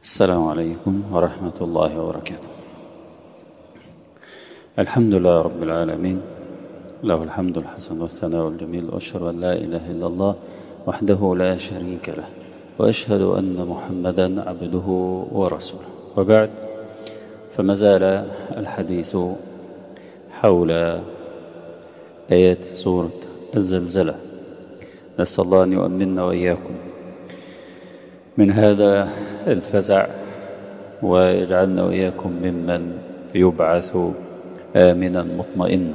السلام عليكم ورحمة الله وبركاته الحمد لله رب العالمين له الحمد الحسن والثناء الجميل وأشهد أن لا إله إلا الله وحده لا شريك له وأشهد أن محمدا عبده ورسوله وبعد فما زال الحديث حول آيات سورة الزلزلة نسأل الله أن يؤمننا وإياكم من هذا الفزع ويجعلنا وإياكم ممن يبعث آمنا مطمئنا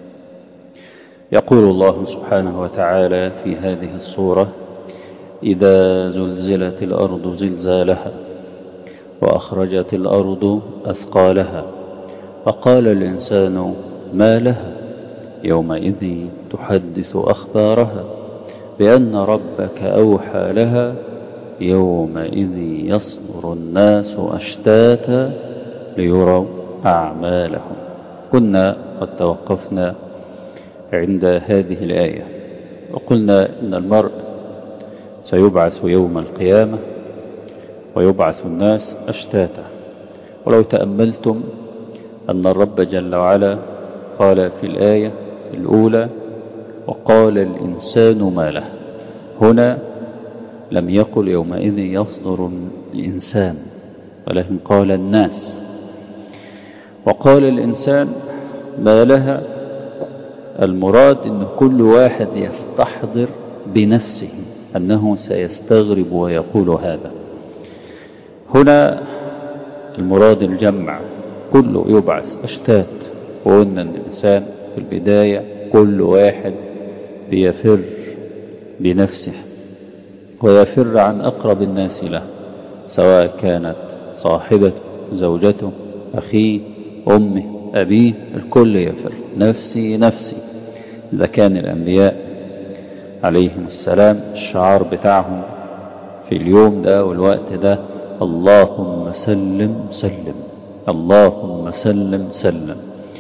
يقول الله سبحانه وتعالى في هذه الصورة إذا زلزلت الأرض زلزالها وأخرجت الأرض أثقالها وقال الإنسان ما لها يومئذ تحدث أخبارها بأن ربك أوحى لها يومئذ يصدر الناس أشتاتا ليروا أعمالهم كنا قد توقفنا عند هذه الآية وقلنا إن المرء سيبعث يوم القيامة ويبعث الناس أشتاتا ولو تأملتم أن الرب جل وعلا قال في الآية الأولى وقال الإنسان ما له هنا لم يقل يومئذ يصدر الإنسان ولكن قال الناس وقال الإنسان ما لها المراد أن كل واحد يستحضر بنفسه أنه سيستغرب ويقول هذا هنا المراد الجمع كله يبعث أشتات وقلنا أن الإنسان في البداية كل واحد بيفر بنفسه ويفر عن أقرب الناس له سواء كانت صاحبته زوجته أخيه أمه أبيه الكل يفر نفسي نفسي إذا كان الأنبياء عليهم السلام الشعار بتاعهم في اليوم ده والوقت ده اللهم سلم سلم اللهم سلم سلم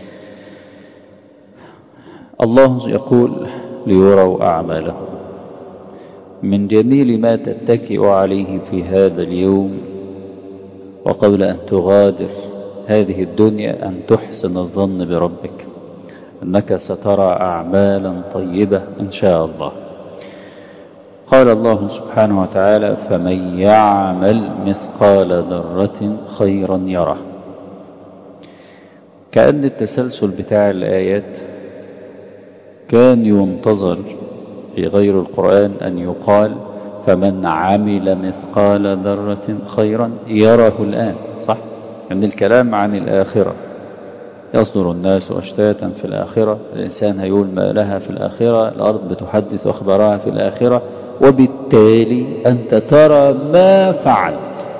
الله يقول ليروا أعمالهم من جميل ما تتكئ عليه في هذا اليوم وقبل أن تغادر هذه الدنيا أن تحسن الظن بربك أنك سترى أعمالا طيبة إن شاء الله قال الله سبحانه وتعالى فمن يعمل مثقال ذرة خيرا يره كأن التسلسل بتاع الآيات كان ينتظر في غير القرآن أن يقال فمن عمل مثقال ذرة خيرا يره الآن صح؟ يعني الكلام عن الآخرة يصدر الناس أشتاتا في الآخرة الإنسان هيقول ما لها في الآخرة الأرض بتحدث أخبارها في الآخرة وبالتالي أنت ترى ما فعلت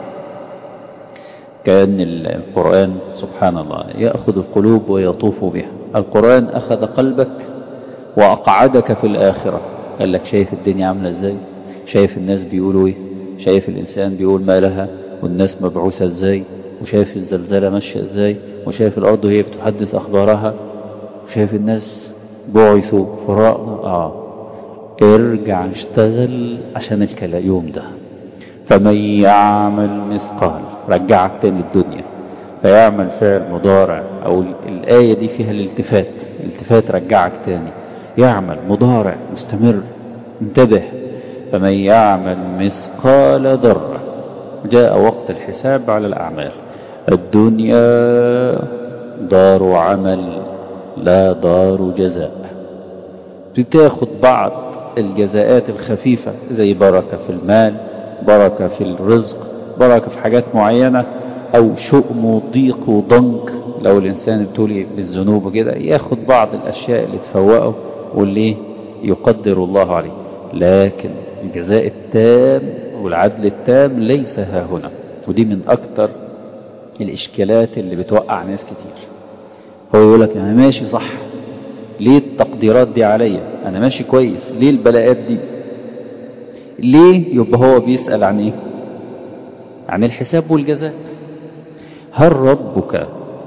كأن القرآن سبحان الله يأخذ القلوب ويطوف بها القرآن أخذ قلبك وأقعدك في الآخرة قال لك شايف الدنيا عاملة ازاي شايف الناس بيقولوا ايه شايف الإنسان بيقول ما لها والناس مبعوثة ازاي وشايف الزلزلة ماشية ازاي وشايف الأرض وهي بتحدث أخبارها وشايف الناس بعثوا فراء آه ارجع اشتغل عشان اليوم ده فمن يعمل مثقال رجعك تاني الدنيا فيعمل فعل مضارع أو الآية دي فيها الالتفات الالتفات رجعك تاني يعمل مضارع مستمر انتبه فمن يعمل مثقال ذرة جاء وقت الحساب على الأعمال الدنيا دار عمل لا دار جزاء بتاخد بعض الجزاءات الخفيفة زي بركة في المال بركة في الرزق بركة في حاجات معينة أو شؤم وضيق وضنك لو الإنسان ابتلي بالذنوب وكده ياخد بعض الأشياء اللي تفوقه واللي يقدر الله عليه لكن الجزاء التام والعدل التام ليس ها هنا ودي من أكتر الإشكالات اللي بتوقع ناس كتير هو يقول لك أنا ماشي صح ليه التقديرات دي عليا أنا ماشي كويس ليه البلاءات دي ليه يبقى هو بيسأل عن إيه عن الحساب والجزاء هل ربك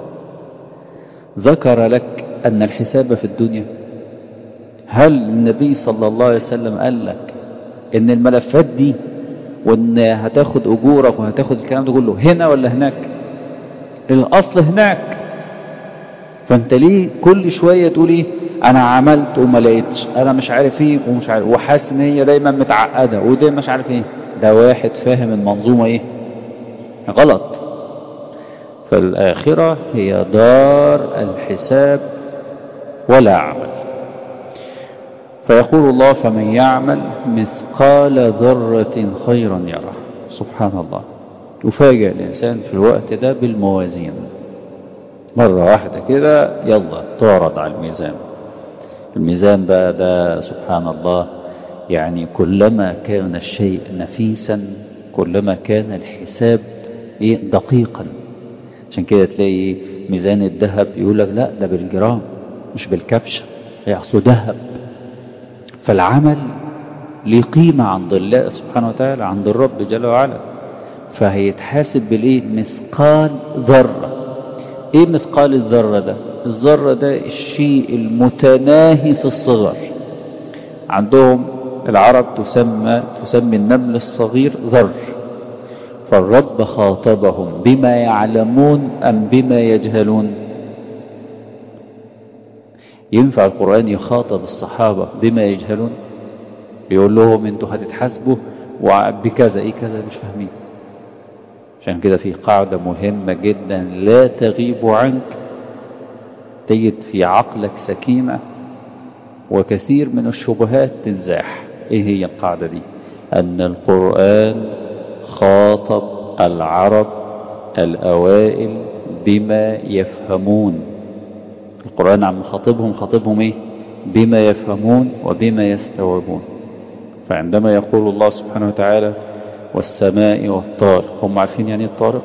ذكر لك أن الحساب في الدنيا هل النبي صلى الله عليه وسلم قال لك ان الملفات دي وان هتاخد اجورك وهتاخد الكلام ده كله هنا ولا هناك الاصل هناك فانت ليه كل شوية تقول ايه انا عملت وما لقيتش انا مش عارف ايه ومش عارف وحاسس ان هي دايما متعقدة وده مش عارف ايه ده واحد فاهم المنظومة ايه غلط فالآخرة هي دار الحساب ولا عمل فيقول الله فمن يعمل مثقال ذرة خيرا يره سبحان الله يفاجئ الإنسان في الوقت ده بالموازين مرة واحدة كده يلا تعرض على الميزان الميزان بقى ده سبحان الله يعني كلما كان الشيء نفيسا كلما كان الحساب ايه دقيقا عشان كده تلاقي ميزان الذهب يقول لك لا ده بالجرام مش بالكبشة هي اصله ذهب فالعمل ليه قيمة عند الله سبحانه وتعالى عند الرب جل وعلا فهيتحاسب بالايه مثقال ذرة ايه مثقال الذرة ده الذرة ده الشيء المتناهي في الصغر عندهم العرب تسمى تسمي النمل الصغير ذر فالرب خاطبهم بما يعلمون أم بما يجهلون ينفع القرآن يخاطب الصحابة بما يجهلون يقول لهم انتوا هتتحاسبوا بكذا ايه كذا مش فاهمين عشان كده في قاعدة مهمة جدا لا تغيب عنك تجد في عقلك سكينة وكثير من الشبهات تنزاح ايه هي القاعدة دي ان القرآن خاطب العرب الاوائل بما يفهمون القرآن عم خاطبهم خاطبهم ايه بما يفهمون وبما يستوعبون فعندما يقول الله سبحانه وتعالى والسماء والطارق هم عارفين يعني ايه الطارق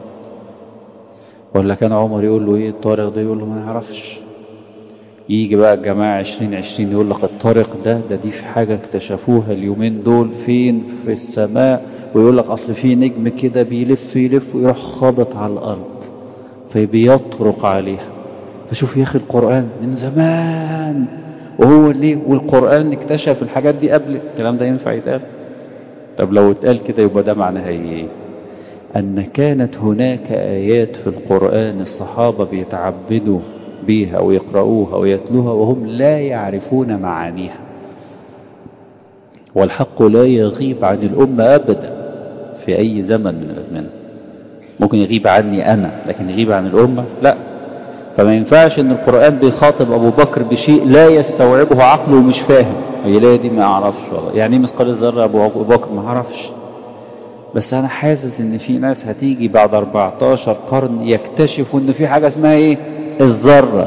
ولا كان عمر يقول له ايه الطارق ده يقول له ما يعرفش يجي بقى الجماعة عشرين عشرين يقول لك الطارق ده ده دي في حاجة اكتشفوها اليومين دول فين في السماء ويقول لك اصل في نجم كده بيلف يلف ويروح خابط على الارض فبيطرق عليها فشوف يا اخي القرآن من زمان وهو ليه والقرآن اكتشف الحاجات دي قبل الكلام ده ينفع يتقال طب لو اتقال كده يبقى ده معناها ايه ان كانت هناك ايات في القرآن الصحابة بيتعبدوا بيها ويقرؤوها ويتلوها وهم لا يعرفون معانيها والحق لا يغيب عن الأمة أبدا في أي زمن من الأزمنة ممكن يغيب عني أنا لكن يغيب عن الأمة لا فما ينفعش ان القرآن بيخاطب ابو بكر بشيء لا يستوعبه عقله ومش فاهم هي لا دي ما اعرفش والله يعني ايه مثقال الذره ابو بكر ما اعرفش بس انا حاسس ان في ناس هتيجي بعد 14 قرن يكتشفوا ان في حاجه اسمها ايه الذره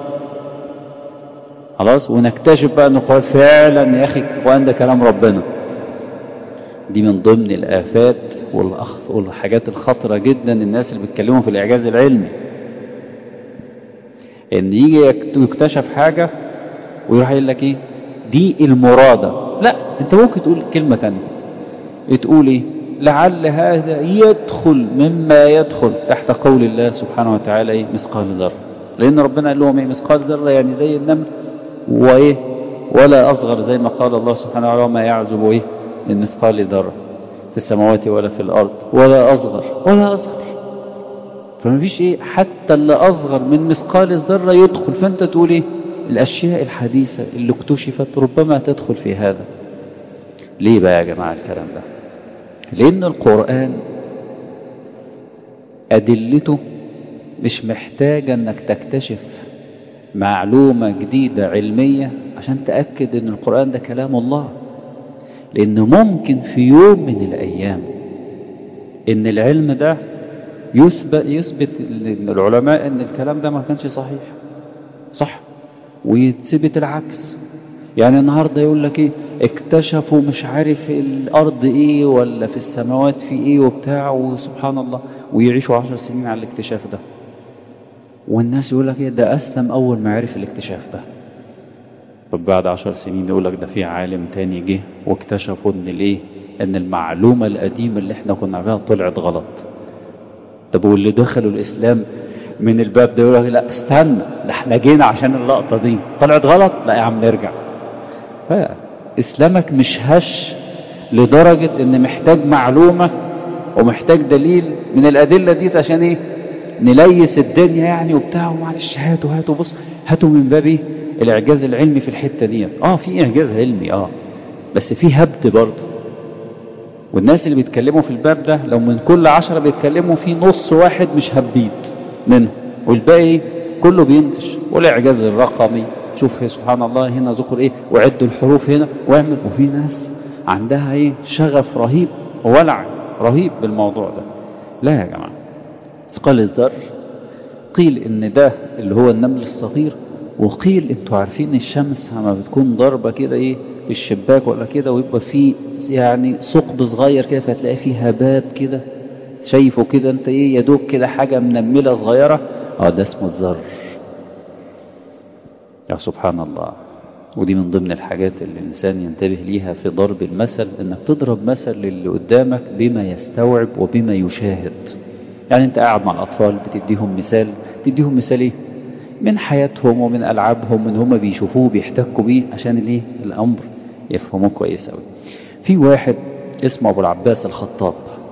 خلاص ونكتشف بقى ان القرآن فعلا يا اخي القرآن ده كلام ربنا دي من ضمن الآفات والحاجات الخطرة جدا الناس اللي بيتكلموا في الإعجاز العلمي ان يجي يكتشف حاجة ويروح يقول لك ايه دي المرادة لا انت ممكن تقول كلمة تانية تقول ايه لعل هذا يدخل مما يدخل تحت قول الله سبحانه وتعالى ايه مثقال ذرة لان ربنا قال لهم ايه مثقال ذرة يعني زي النمل وايه ولا اصغر زي ما قال الله سبحانه وتعالى وما يعزب ايه من مثقال ذرة في السماوات ولا في الارض ولا اصغر ولا اصغر فما فيش ايه حتى اللي اصغر من مثقال الذرة يدخل فانت تقول ايه الاشياء الحديثة اللي اكتشفت ربما تدخل في هذا ليه بقى يا جماعة الكلام ده لان القرآن ادلته مش محتاجة انك تكتشف معلومة جديدة علمية عشان تأكد ان القرآن ده كلام الله لان ممكن في يوم من الايام ان العلم ده يثبت يثبت العلماء ان الكلام ده ما كانش صحيح صح ويثبت العكس يعني النهارده يقول لك ايه اكتشفوا مش عارف الارض ايه ولا في السماوات في ايه وبتاع وسبحان الله ويعيشوا عشر سنين على الاكتشاف ده والناس يقول لك ايه ده اسلم اول ما عرف الاكتشاف ده طب بعد عشر سنين يقول لك ده في عالم تاني جه واكتشفوا ان الايه ان المعلومة القديمة اللي احنا كنا عارفينها طلعت غلط طب واللي دخلوا الاسلام من الباب ده يقول لك لا استنى ده احنا جينا عشان اللقطة دي طلعت غلط لا يا عم نرجع فاسلامك مش هش لدرجة ان محتاج معلومة ومحتاج دليل من الادلة دي عشان ايه نليس الدنيا يعني وبتاع ومعلش هاتوا هاتوا بص هاتوا من باب ايه الاعجاز العلمي في الحتة دي اه في اعجاز علمي اه بس في هبد برضه والناس اللي بيتكلموا في الباب ده لو من كل عشرة بيتكلموا في نص واحد مش هبيد منهم والباقي كله بينتش والاعجاز الرقمي شوف سبحان الله هنا ذكر ايه وعدوا الحروف هنا واعمل وفي ناس عندها ايه شغف رهيب وولع رهيب بالموضوع ده لا يا جماعة قال الذر قيل ان ده اللي هو النمل الصغير وقيل انتوا عارفين الشمس لما بتكون ضربة كده ايه في الشباك ولا كده ويبقى فيه يعني ثقب صغير كده فتلاقي فيه هبات كده شايفه كده انت ايه يا دوب كده حاجة منملة صغيرة اه ده اسمه الذر يا سبحان الله ودي من ضمن الحاجات اللي الإنسان ينتبه ليها في ضرب المثل إنك تضرب مثل للي قدامك بما يستوعب وبما يشاهد يعني أنت قاعد مع الأطفال بتديهم مثال تديهم مثال إيه؟ من حياتهم ومن ألعابهم من هم بيشوفوه بيحتكوا بيه عشان الإيه؟ الأمر يفهموه كويس أوي في واحد اسمه أبو العباس الخطاب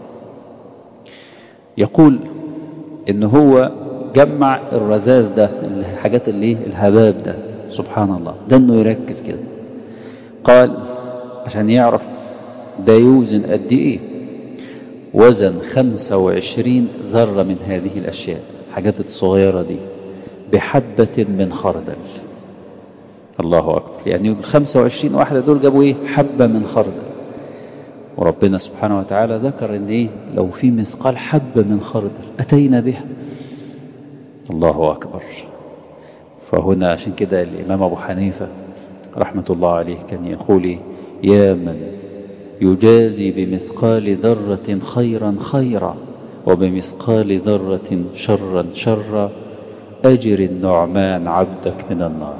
يقول إن هو جمع الرذاذ ده الحاجات اللي الهباب ده سبحان الله ده انه يركز كده قال عشان يعرف ده يوزن قد ايه وزن 25 ذرة من هذه الاشياء الحاجات الصغيرة دي بحبة من خردل الله اكبر يعني ال 25 واحدة دول جابوا ايه حبة من خردل وربنا سبحانه وتعالى ذكر ان ايه لو في مثقال حبة من خردل اتينا بها الله أكبر فهنا عشان كده الإمام أبو حنيفة رحمة الله عليه كان يقول يا من يجازي بمثقال ذرة خيرا خيرا وبمثقال ذرة شرا شرا أجر النعمان عبدك من النار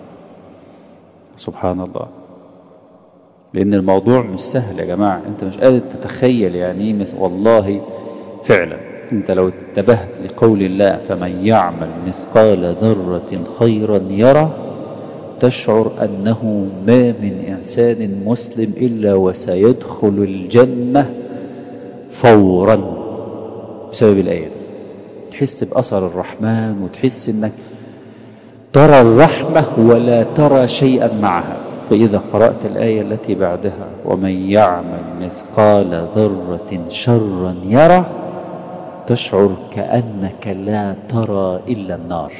سبحان الله لأن الموضوع مش سهل يا جماعة أنت مش قادر تتخيل يعني والله فعلا انت لو انتبهت لقول الله فمن يعمل مثقال ذرة خيرا يرى تشعر أنه ما من إنسان مسلم إلا وسيدخل الجنة فورا بسبب الآية دي تحس بأثر الرحمن وتحس أنك ترى الرحمة ولا ترى شيئا معها فإذا قرأت الآية التي بعدها ومن يعمل مثقال ذرة شرا يرى تشعر كأنك لا ترى إلا النار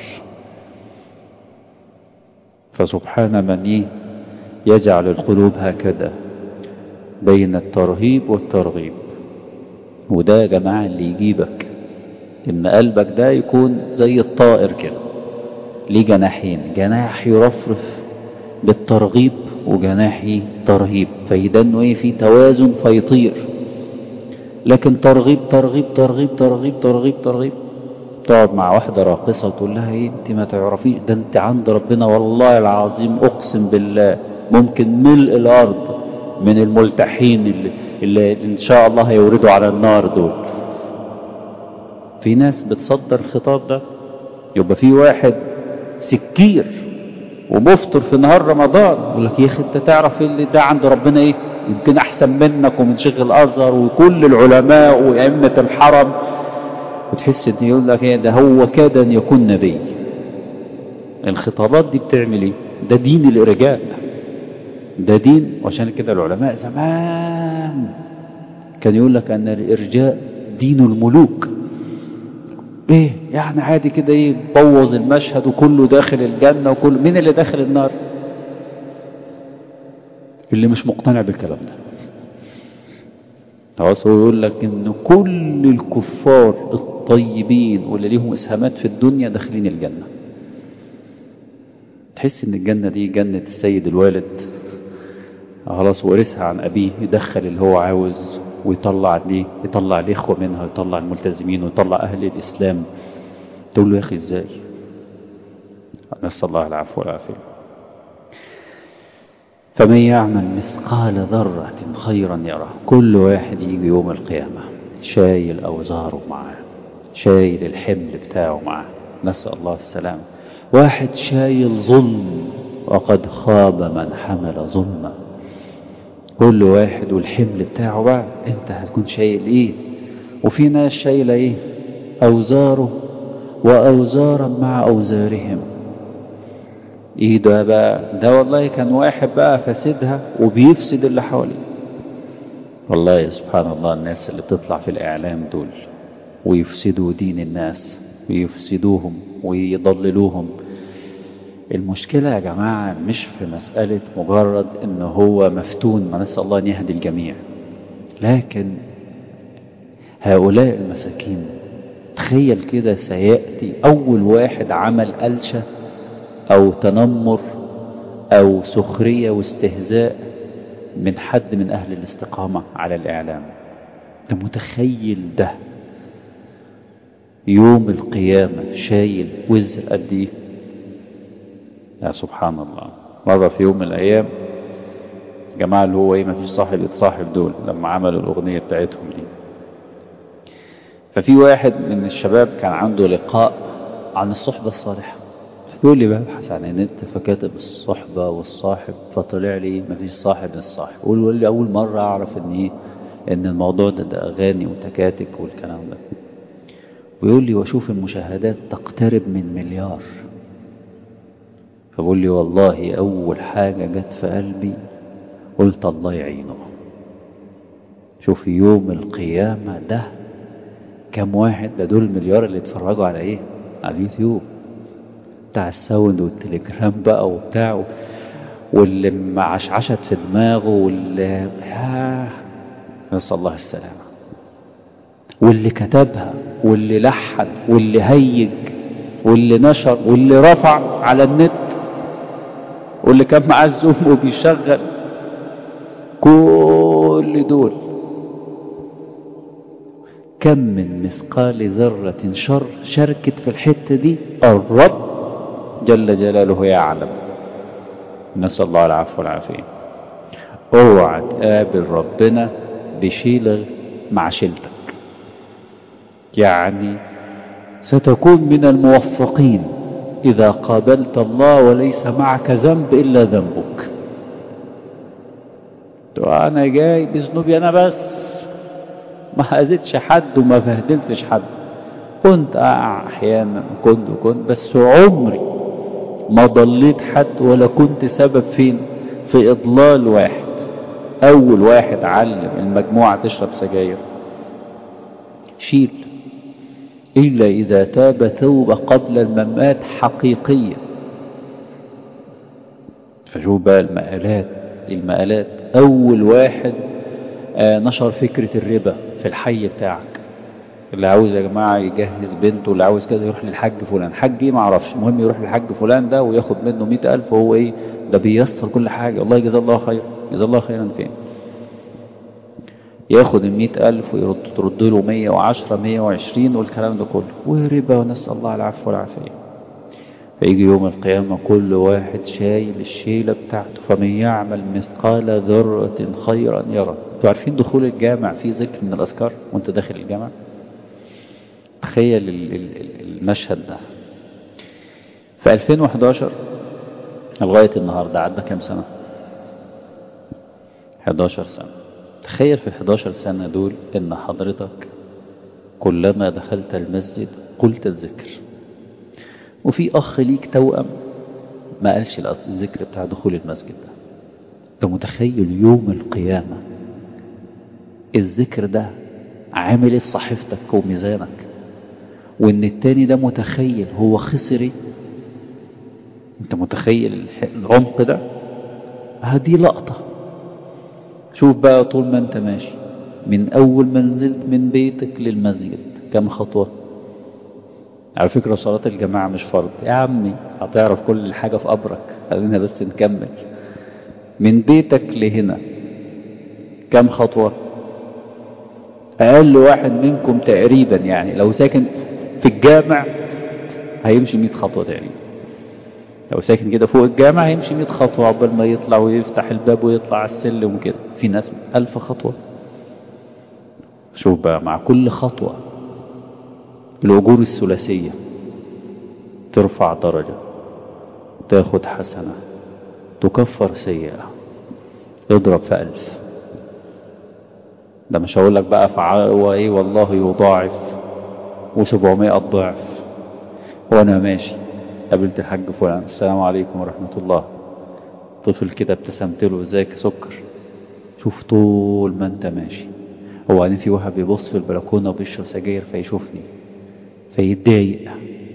فسبحان من يجعل القلوب هكذا بين الترهيب والترغيب وده يا جماعة اللي يجيبك إن قلبك ده يكون زي الطائر كده ليه جناحين جناح يرفرف بالترغيب وجناح ترهيب فيدا انه ايه في توازن فيطير لكن ترغيب ترغيب ترغيب ترغيب ترغيب ترغيب تقعد مع واحدة راقصة وتقول لها ايه انت ما تعرفيش ده انت عند ربنا والله العظيم اقسم بالله ممكن ملء الارض من الملتحين اللي, اللي ان شاء الله هيوردوا على النار دول في ناس بتصدر الخطاب ده يبقى في واحد سكير ومفطر في نهار رمضان يقول لك يا اخي انت تعرف اللي ده عند ربنا ايه يمكن احسن منك ومن شيخ الازهر وكل العلماء وائمه الحرم وتحس ان يقول لك ايه ده هو كاد ان يكون نبي الخطابات دي بتعمل ايه ده دين الارجاء ده دين وعشان كده العلماء زمان كان يقول لك ان الارجاء دين الملوك ايه يعني عادي كده ايه بوظ المشهد وكله داخل الجنة وكل مين اللي داخل النار اللي مش مقتنع بالكلام ده خلاص هو يقول لك ان كل الكفار الطيبين واللي ليهم اسهامات في الدنيا داخلين الجنة تحس ان الجنة دي جنة السيد الوالد خلاص ورثها عن ابيه يدخل اللي هو عاوز ويطلع ليه يطلع الاخوه منها ويطلع الملتزمين ويطلع اهل الاسلام تقول له يا اخي ازاي نسال الله العفو والعافيه فمن يعمل مثقال ذرة خيرا يره كل واحد يجي يوم القيامة شايل أوزاره معاه شايل الحمل بتاعه معاه نسأل الله السلام واحد شايل ظلم وقد خاب من حمل ظلما كل واحد والحمل بتاعه بقى انت هتكون شايل ايه وفي ناس شايلة ايه اوزاره واوزارا مع اوزارهم ايه ده بقى ده والله كان واحد بقى فاسدها وبيفسد اللي حواليه والله سبحان الله الناس اللي بتطلع في الاعلام دول ويفسدوا دين الناس ويفسدوهم ويضللوهم المشكلة يا جماعة مش في مسألة مجرد ان هو مفتون ما نسأل الله ان يهدي الجميع لكن هؤلاء المساكين تخيل كده سيأتي أول واحد عمل ألشة أو تنمر أو سخرية واستهزاء من حد من أهل الاستقامة على الإعلام أنت متخيل ده يوم القيامة شايل وزر قد إيه يا سبحان الله مرة في يوم من الأيام جماعة اللي هو إيه ما فيش صاحب يتصاحب دول لما عملوا الأغنية بتاعتهم دي ففي واحد من الشباب كان عنده لقاء عن الصحبة الصالحة يقول لي ببحث عن النت فكاتب الصحبة والصاحب فطلع لي ما فيش صاحب من الصاحب يقول لي أول مرة أعرف إن إيه إن الموضوع ده, ده أغاني وتكاتك والكلام ده ويقول لي وأشوف المشاهدات تقترب من مليار فبقول لي والله أول حاجة جت في قلبي قلت الله يعينه شوف يوم القيامة ده كم واحد ده دول مليار اللي اتفرجوا على ايه على اليوتيوب بتاع الساوند والتليجرام بقى وبتاع واللي معشعشت في دماغه واللي ياه نسأل الله السلامة واللي كتبها واللي لحن واللي هيج واللي نشر واللي رفع على النت واللي كان معاه الزوم وبيشغل كل دول كم من مثقال ذرة شر شركت في الحتة دي الرب جل جلاله يعلم نسأل الله العفو والعافية اوعى تقابل ربنا بشيلة مع شيلتك يعني ستكون من الموفقين إذا قابلت الله وليس معك ذنب إلا ذنبك أنا جاي بذنوبي أنا بس ما أذيتش حد وما بهدلتش حد كنت أقع أحيانا كنت وكنت بس عمري ما ضليت حد ولا كنت سبب فين في إضلال واحد أول واحد علم المجموعة تشرب سجاير شيل إلا إذا تاب توبة قبل الممات حقيقية فشوف بقى المقالات المقالات أول واحد آه نشر فكرة الربا في الحي بتاعك اللي عاوز يا جماعة يجهز بنته اللي عاوز كده يروح للحاج فلان حج ايه معرفش المهم يروح للحاج فلان ده وياخد منه مئة ألف وهو ايه ده بيسر كل حاجة الله يجزاه الله خير جزاه الله خيرا فين ياخد المئة ألف ويرد ترد له مية وعشرة مية وعشرين والكلام ده كله وربا ونسأل الله العفو والعافية فيجي يوم القيامة كل واحد شايل الشيلة بتاعته فمن يعمل مثقال ذرة خيرا يرى انتوا عارفين دخول الجامع فيه ذكر من الأذكار وانت داخل الجامع تخيل المشهد ده في 2011 لغاية النهاردة عدى كام سنة 11 سنة تخيل في ال 11 سنة دول ان حضرتك كلما دخلت المسجد قلت الذكر وفي اخ ليك توأم ما قالش الذكر بتاع دخول المسجد ده انت متخيل يوم القيامة الذكر ده عامل ايه في صحيفتك وميزانك وان التاني ده متخيل هو خسر ايه انت متخيل العمق ده هذه لقطة شوف بقى طول ما انت ماشي من اول ما نزلت من بيتك للمسجد كم خطوة على فكرة صلاة الجماعة مش فرض يا عمي هتعرف كل حاجة في قبرك خلينا بس نكمل من بيتك لهنا كم خطوة اقل واحد منكم تقريبا يعني لو ساكن في الجامع هيمشي 100 خطوة تقريبا لو ساكن كده فوق الجامع هيمشي 100 خطوة عقبال ما يطلع ويفتح الباب ويطلع على السلم وكده في ناس ألف خطوة شوف بقى مع كل خطوة الأجور الثلاثية ترفع درجة تاخد حسنة تكفر سيئة اضرب في ألف ده مش هقول لك بقى فع... وايه والله يضاعف و700 ضعف وانا ماشي قابلت الحاج فلان السلام عليكم ورحمة الله طفل كده ابتسمت له ازيك يا سكر شوف طول ما انت ماشي هو بعدين في واحد بيبص في البلكونة وبيشرب سجاير فيشوفني فيتضايق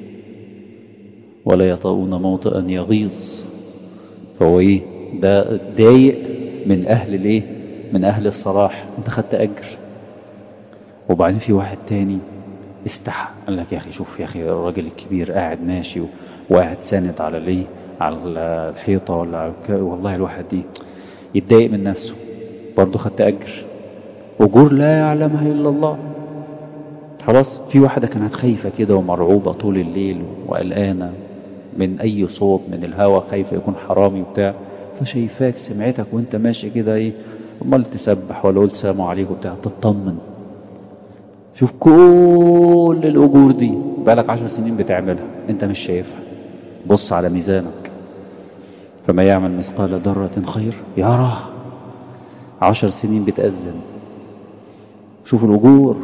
ولا يطؤون موطئا يغيظ فهو ايه ده اتضايق من اهل الايه من اهل الصلاح انت خدت اجر وبعدين في واحد تاني استحى قال لك يا اخي شوف يا اخي الراجل الكبير قاعد ماشي و- وقاعد ساند على ليه على الحيطة ولا على الك- والله الواحد دي يتضايق من نفسه برضه خدت اجر اجور لا يعلمها الا الله خلاص في واحدة كانت خايفة كده ومرعوبة طول الليل وقلقانة من أي صوت من الهوا خايفة يكون حرامي وبتاع فشايفاك سمعتك وانت ماشي كده ايه امال تسبح ولا قلت سلام عليكم وبتاع تطمن شوف كل الأجور دي بقالك عشر سنين بتعملها انت مش شايفها بص على ميزانك فما يعمل مثقال ذرة خير يراه عشر سنين بتأذن شوف الأجور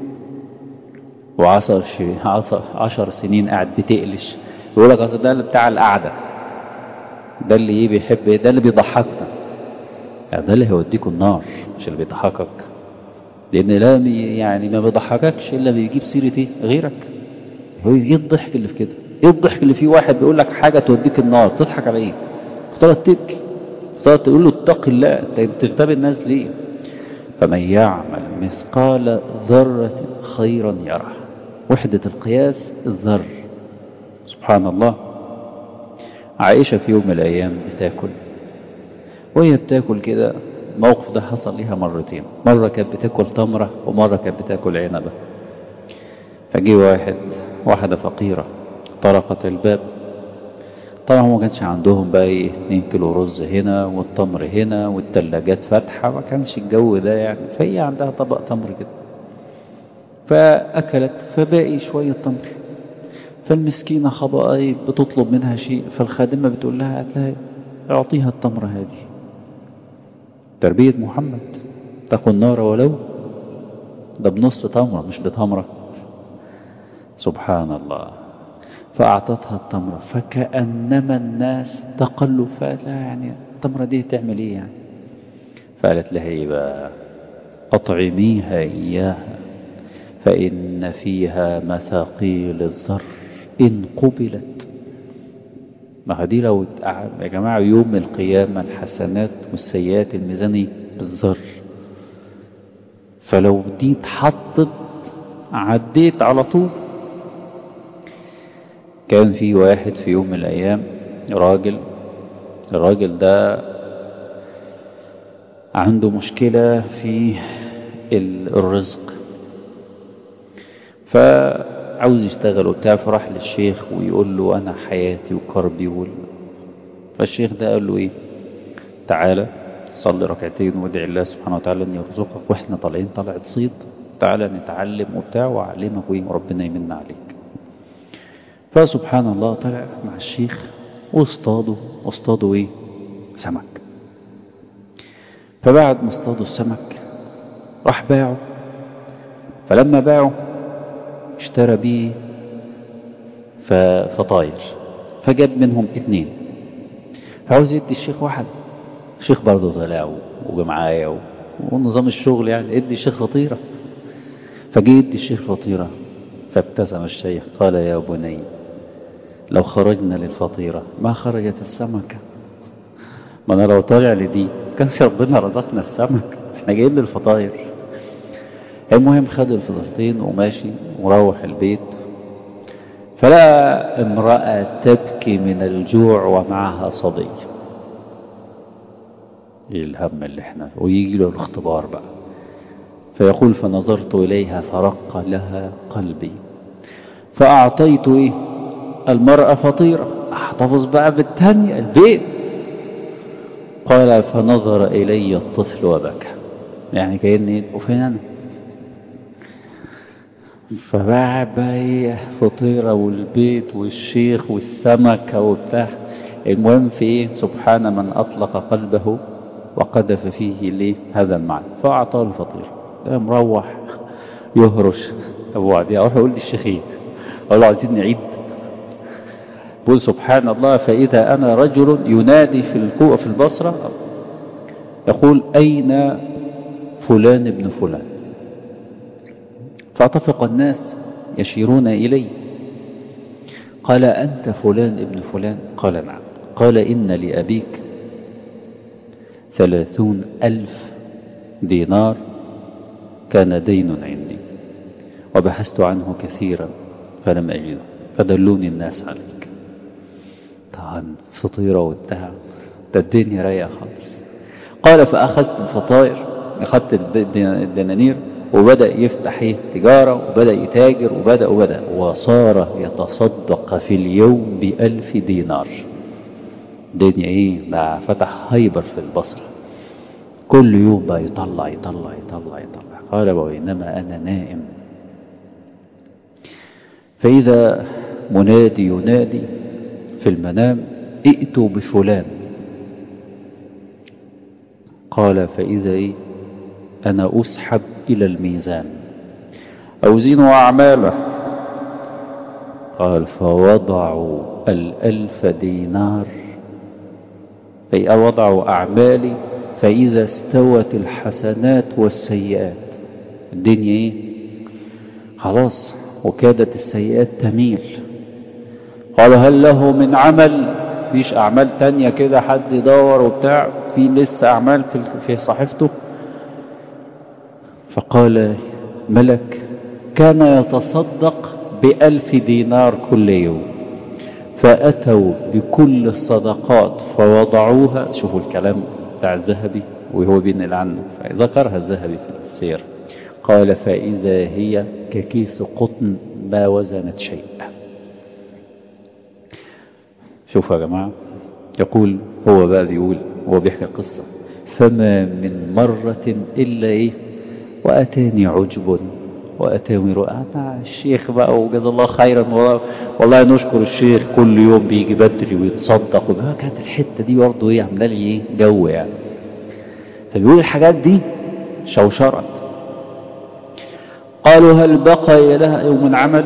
وعشر شي- عشر, عشر سنين قاعد بتقلش يقول لك اصل ده اللي بتاع القعدة ده اللي ايه بيحب ايه ده اللي بيضحكنا يعني ده اللي هيوديكوا النار مش اللي بيضحكك لان لا بي- يعني ما بيضحككش الا بيجيب سيرة ايه غيرك هو ايه الضحك اللي في كده ايه الضحك اللي فيه واحد بيقول لك حاجة توديك النار تضحك على ايه افترض تبكي افترض تقول له اتق الله انت بتغتاب الناس ليه فمن يعمل مثقال ذرة خيرا يره وحدة القياس الذر سبحان الله عائشة في يوم من الأيام بتاكل وهي بتاكل كده الموقف ده حصل ليها مرتين مرة كانت بتاكل تمرة ومرة كانت بتاكل عنبة فجي واحد واحدة فقيرة طرقت الباب طبعا هو ما كانش عندهم بقى ايه 2 كيلو رز هنا والتمر هنا والتلاجات فاتحة ما كانش الجو ده يعني فهي عندها طبق تمر كده فأكلت فباقي شوية تمر فالمسكينة خبأ ايه بتطلب منها شيء فالخادمة بتقول لها قالت لها اعطيها التمر هذه تربية محمد تقوا النار ولو ده بنص تمرة مش بتمرة سبحان الله فأعطتها التمرة فكأنما الناس تقلوا فقالت لها يعني التمرة دي تعمل ايه يعني فقالت لها ايه بقى أطعميها إياها فإن فيها مثاقيل الذر إن قبلت ما دي لو اتقع- يا جماعة يوم القيامة الحسنات والسيئات الميزاني بالذر فلو دي اتحطت عديت على طول كان في واحد في يوم من الأيام راجل الراجل ده عنده مشكلة في ال- الرزق فعاوز يشتغل وبتاع فراح للشيخ ويقول له أنا حياتي وكربي وال... فالشيخ ده قال له إيه تعالى صلي ركعتين وادعي الله سبحانه وتعالى أن يرزقك وإحنا طالعين طلعت صيد تعالى نتعلم وبتاع وأعلمك وإيه وربنا يمن عليك فسبحان الله طلع مع الشيخ واصطادوا واصطادوا ايه سمك فبعد ما اصطادوا السمك راح باعه فلما باعه اشترى بيه ف- فطاير فجاب منهم اتنين فعاوز يدي الشيخ واحد الشيخ برضه طلع وجمعاية و- ونظام الشغل يعني ادي الشيخ فطيرة فجي يدي الشيخ فطيرة فابتسم الشيخ قال يا بني لو خرجنا للفطيرة ما خرجت السمكة ما انا لو طالع لدي كانش ربنا رزقنا السمك احنا جايين للفطاير المهم خد الفطيرتين وماشي وروح البيت فلقى امرأة تبكي من الجوع ومعها صبي ايه الهم اللي احنا ويجي له الاختبار بقى فيقول فنظرت إليها فرق لها قلبي فأعطيت إيه المرأة فطيرة احتفظ بقى بالتانية البيت قال فنظر إلي الطفل وبكى يعني كأني وفين أنا فباع بقى إيه فطيرة والبيت والشيخ والسمكة وبتاع المهم في إيه سبحان من أطلق قلبه وقذف فيه ليه هذا المعنى فأعطاه الفطيرة مروح يهرش أبو عدي أروح أقول للشيخين أقول له عايزين نعيد بقول سبحان الله فإذا أنا رجل ينادي في الكوء في البصرة يقول أين فلان ابن فلان فأطفق الناس يشيرون إلي قال أنت فلان ابن فلان قال نعم قال إن لأبيك ثلاثون ألف دينار كان دين عندي وبحثت عنه كثيرا فلم أجده فدلوني الناس عليك طبعا فطيرة والتهم ده الدنيا رايقة خالص قال فأخذت الفطائر أخذت الدنانير وبدأ يفتح ايه تجارة وبدأ يتاجر وبدأ وبدأ وصار يتصدق في اليوم بألف دينار الدنيا ايه ده فتح هايبر في البصرة كل يوم بقى يطلع يطلع يطلع يطلع قال وإنما أنا نائم فإذا منادي ينادي في المنام ائتوا بفلان قال فإذا إيه أنا أسحب إلى الميزان أوزنوا أعماله قال فوضعوا الألف دينار أي وضعوا أعمالي فإذا استوت الحسنات والسيئات الدنيا إيه خلاص وكادت السيئات تميل قال هل له من عمل فيش أعمال تانية كده حد يدور وبتاع في لسه أعمال في في صحيفته فقال ملك كان يتصدق بألف دينار كل يوم فأتوا بكل الصدقات فوضعوها شوفوا الكلام بتاع الذهبي وهو بينقل عنه ذكرها الذهبي في السير قال فإذا هي ككيس قطن ما وزنت شيء شوفوا يا جماعة يقول هو بقى بيقول هو بيحكي القصة فما من مرة إلا إيه وأتاني عجب وأتاني رؤى الشيخ بقى وجزا الله خيرا والله نشكر الشيخ كل يوم بيجي بدري ويتصدق وبقى كانت الحتة دي برضه إيه عاملة لي إيه جو يعني فبيقول الحاجات دي شوشرت قالوا هل بقي لها يوم عمل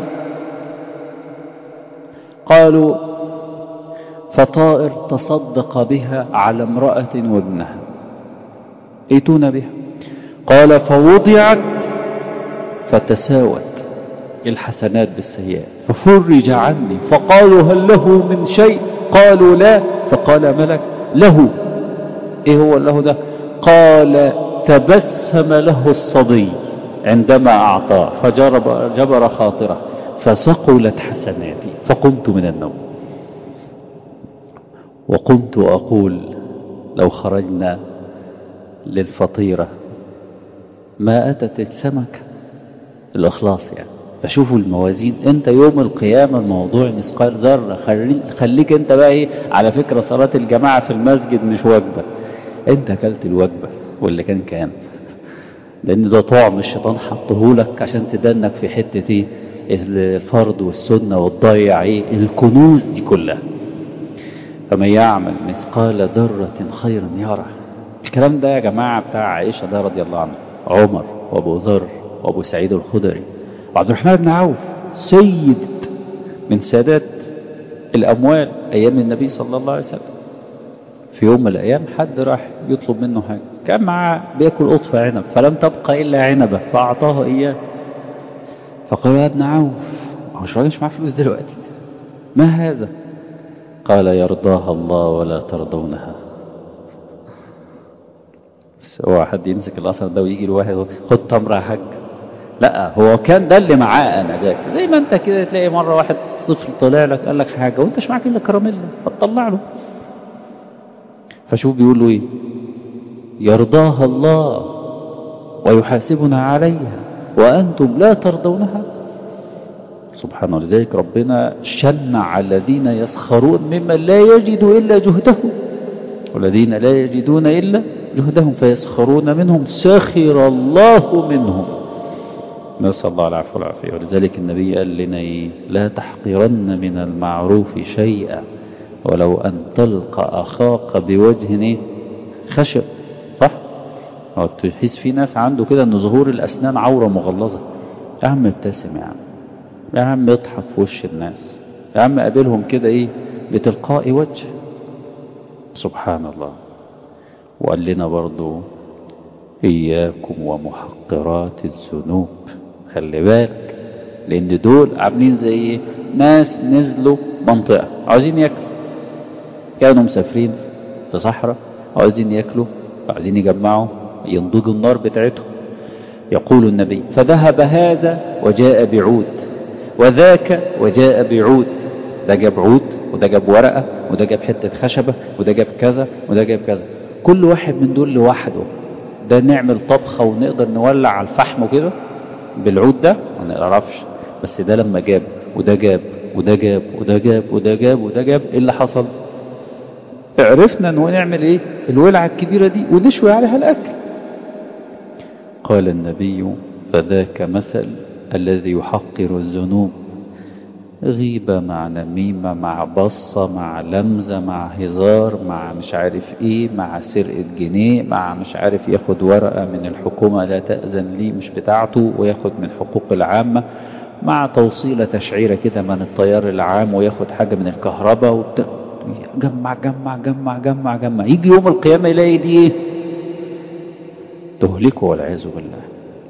قالوا فطائر تصدق بها على امرأة وابنها ائتون بها قال فوضعت فتساوت الحسنات بالسيئات ففرج عني فقالوا هل له من شيء قالوا لا فقال ملك له ايه هو له ده قال تبسم له الصبي عندما اعطاه فجرب جبر خاطره فثقلت حسناتي فقمت من النوم وقمت أقول لو خرجنا للفطيرة ما أتت السمكة الإخلاص يعني فشوفوا الموازين انت يوم القيامة الموضوع مثقال ذرة خليك انت بقى ايه على فكرة صلاة الجماعة في المسجد مش وجبة انت اكلت الوجبة واللي كان كان لان ده طعم الشيطان حطهولك عشان تدنك في حتة ايه الفرض والسنة وتضيع ايه الكنوز دي كلها فمن يعمل مثقال ذرة خيرا يره الكلام ده يا جماعة بتاع عائشة ده رضي الله عنه عمر وابو ذر وابو سعيد الخدري وعبد الرحمن بن عوف سيد من سادات الأموال أيام النبي صلى الله عليه وسلم في يوم من الأيام حد راح يطلب منه حاجة كان معاه بياكل قطف عنب فلم تبقى إلا عنبة فأعطاه إياه فقال يا ابن عوف هو مش راجل مش معاه فلوس دلوقتي ما هذا قال يرضاها الله ولا ترضونها بس هو حد يمسك الأثر ده ويجي لواحد خد تمر يا حاج لا هو كان ده اللي معاه انا ذاك زي ما انت كده تلاقي مره واحد طفل طلع لك قال لك حاجه وانت مش معاك الا كراميلا فتطلع له فشوف بيقول له ايه يرضاها الله ويحاسبنا عليها وانتم لا ترضونها سبحانه لذلك ربنا شنع على الذين يسخرون ممن لا يجدوا الا جهدهم والذين لا يجدون الا جهدهم فيسخرون منهم سخر الله منهم نسأل الله العفو والعافية ولذلك النبي قال لنا إيه؟ لا تحقرن من المعروف شيئا ولو أن تلقى أخاك بوجه إيه؟ خشب صح أو تحس في ناس عنده كده ان ظهور الاسنان عورة مغلظة يا عم ابتسم يا عم يا عم اضحك في وش الناس يا عم قابلهم كده ايه بتلقاء وجه سبحان الله وقال لنا برضو إياكم ومحقرات الذنوب خلي بالك لأن دول عاملين زي إيه؟ ناس نزلوا منطقة عاوزين ياكلوا كانوا مسافرين في صحراء عاوزين ياكلوا عاوزين يجمعوا ينضجوا النار بتاعتهم يقول النبي فذهب هذا وجاء بعود وذاك وجاء بعود ده جاب عود وده جاب ورقة وده جاب حتة خشبة وده جاب كذا وده جاب كذا كل واحد من دول لوحده ده نعمل طبخة ونقدر نولع على الفحم وكده بالعود ده ما نعرفش بس ده لما جاب وده جاب وده جاب وده جاب وده جاب وده جاب ايه اللي حصل عرفنا ان هو نعمل ايه الولعة الكبيرة دي ونشوي عليها الاكل قال النبي فذاك مثل الذي يحقر الذنوب غيبة مع نميمة مع بصة مع لمزة مع هزار مع مش عارف ايه مع سرقة جنيه مع مش عارف ياخد ورقة من الحكومة لا تأذن لي مش بتاعته وياخد من حقوق العامة مع توصيلة تشعيرة كده من التيار العام وياخد حاجة من الكهرباء وبت... جمع جمع جمع جمع جمع يجي يوم القيامة يلاقي دي ايه تهلكه والعياذ بالله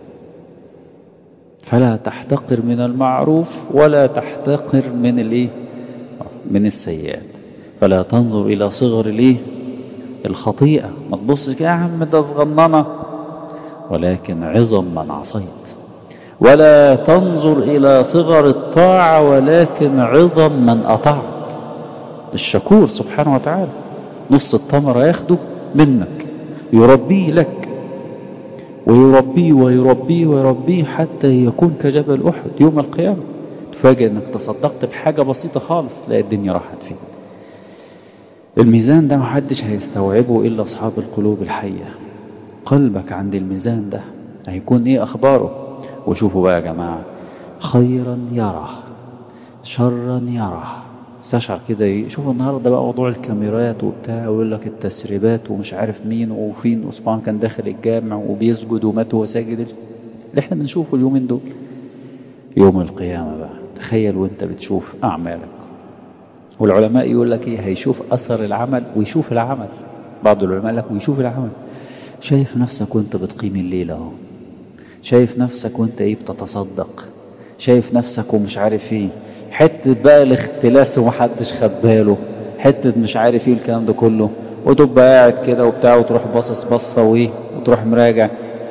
فلا تحتقر من المعروف ولا تحتقر من الايه من السيئات فلا تنظر الى صغر الايه الخطيئة ما تبصش يا عم ده صغننه ولكن عظم من عصيت ولا تنظر الى صغر الطاعة ولكن عظم من اطعت الشكور سبحانه وتعالى نص التمر ياخده منك يربيه لك ويربيه ويربيه ويربيه حتى يكون كجبل أحد يوم القيامة تفاجئ انك تصدقت بحاجة بسيطة خالص تلاقي الدنيا راحت فين الميزان ده محدش هيستوعبه إلا أصحاب القلوب الحية قلبك عند الميزان ده هيكون ايه أخباره وشوفوا بقى يا جماعة خيرا يرى شرا يرى استشعر كده شوفوا النهارده بقى موضوع الكاميرات وبتاع ويقول لك التسريبات ومش عارف مين وفين وسبحان كان داخل الجامع وبيسجد ومات وهو ساجد اللي احنا بنشوفه اليومين دول يوم القيامة بقى تخيل وانت بتشوف أعمالك والعلماء يقول لك ايه هيشوف أثر العمل ويشوف العمل بعض العلماء لك ويشوف العمل شايف نفسك وانت بتقيم الليل اهو شايف نفسك وانت ايه بتتصدق شايف نفسك ومش عارف ايه حتة بقى الاختلاس ومحدش خد باله حتة مش عارف ايه الكلام ده كله وتبقى قاعد كده وبتاع وتروح باصص بصة وايه وتروح مراجع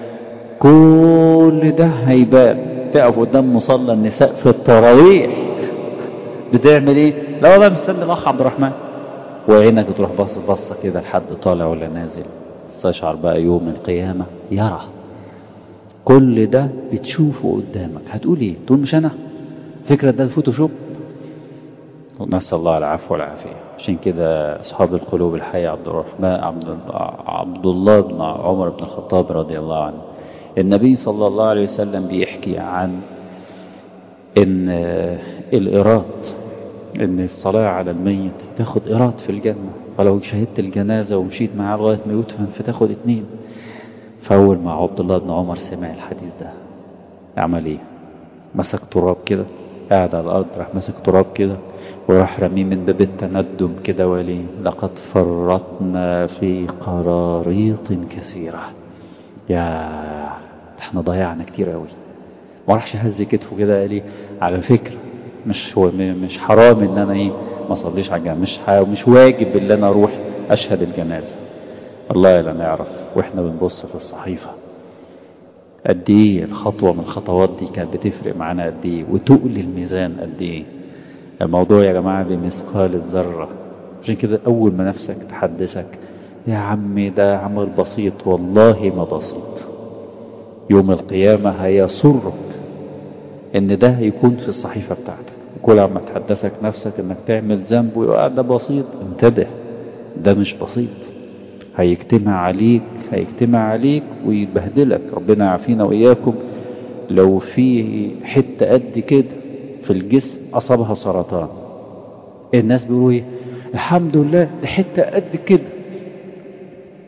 كل ده هيبان تقف قدام مصلى النساء في التراويح بتعمل ايه لا والله مستني الاخ عبد الرحمن وعينك تروح باصص بصة كده لحد طالع ولا نازل استشعر بقى يوم القيامة يرى كل ده بتشوفه قدامك هتقول ايه تقول مش انا فكرة ده الفوتوشوب ونسأل الله العفو والعافية عشان كده أصحاب القلوب الحية عبد الرحمن عبد, عبد الله بن عمر بن الخطاب رضي الله عنه النبي صلى الله عليه وسلم بيحكي عن ان الإيراد ان الصلاة على الميت تاخد إيراد في الجنة فلو شهدت الجنازة ومشيت معاه لغاية ما يدفن فتاخد اتنين فأول ما عبد الله بن عمر سمع الحديث ده عمل ايه مسك تراب كده قاعد على الأرض راح مسك تراب كده وراح رميه من باب التندم كده وليه لقد فرطنا في قراريط كثيرة يا احنا ضيعنا كتير قوي ما راحش هز كتفه كده قال لي على فكرة مش هو مش حرام ان انا ايه ما اصليش على الجنازة مش مش واجب ان انا اروح اشهد الجنازة والله لا نعرف واحنا بنبص في الصحيفة قد ايه الخطوة من الخطوات دي كانت بتفرق معانا قد ايه وتقل الميزان قد ايه الموضوع يا جماعة بمثقال الذرة عشان كده اول ما نفسك تحدثك يا عمي ده عمل بسيط والله ما بسيط يوم القيامة هيسرك ان ده يكون في الصحيفة بتاعتك كل عما تحدثك نفسك انك تعمل ذنب ويقول ده بسيط انتبه ده مش بسيط هيجتمع عليك هيجتمع عليك ويتبهدلك ربنا يعافينا وإياكم لو في حتة قد كده في الجسم أصابها سرطان الناس بيقولوا ايه الحمد لله ده حتة قد كده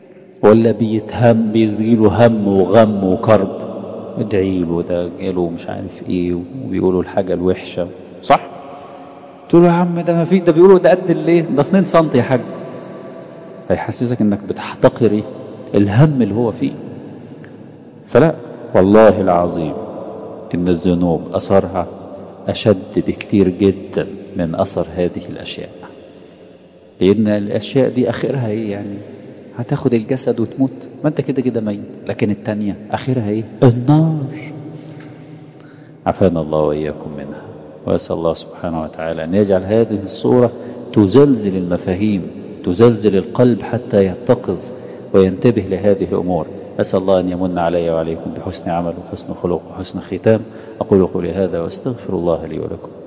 ولا بيتهم بيزيله هم وغم وكرب ادعي له ده جاله مش عارف ايه وبيقولوا الحاجة الوحشة صح تقول له يا عم ده ما فيش ده بيقولوا ده قد الايه ده 2 سم يا حاج هيحسسك انك بتحتقر ايه الهم اللي هو فيه فلا والله العظيم ان الذنوب اثرها اشد بكتير جدا من اثر هذه الاشياء لان الاشياء دي اخرها ايه يعني هتاخد الجسد وتموت ما انت كده كده ميت لكن التانية اخرها ايه النار عافانا الله واياكم منها واسال الله سبحانه وتعالى ان يجعل هذه الصورة تزلزل المفاهيم تزلزل القلب حتى يتقظ وينتبه لهذه الامور أسأل الله أن يمن علي وعليكم بحسن عمل وحسن خلق وحسن ختام أقول قولي هذا واستغفر الله لي ولكم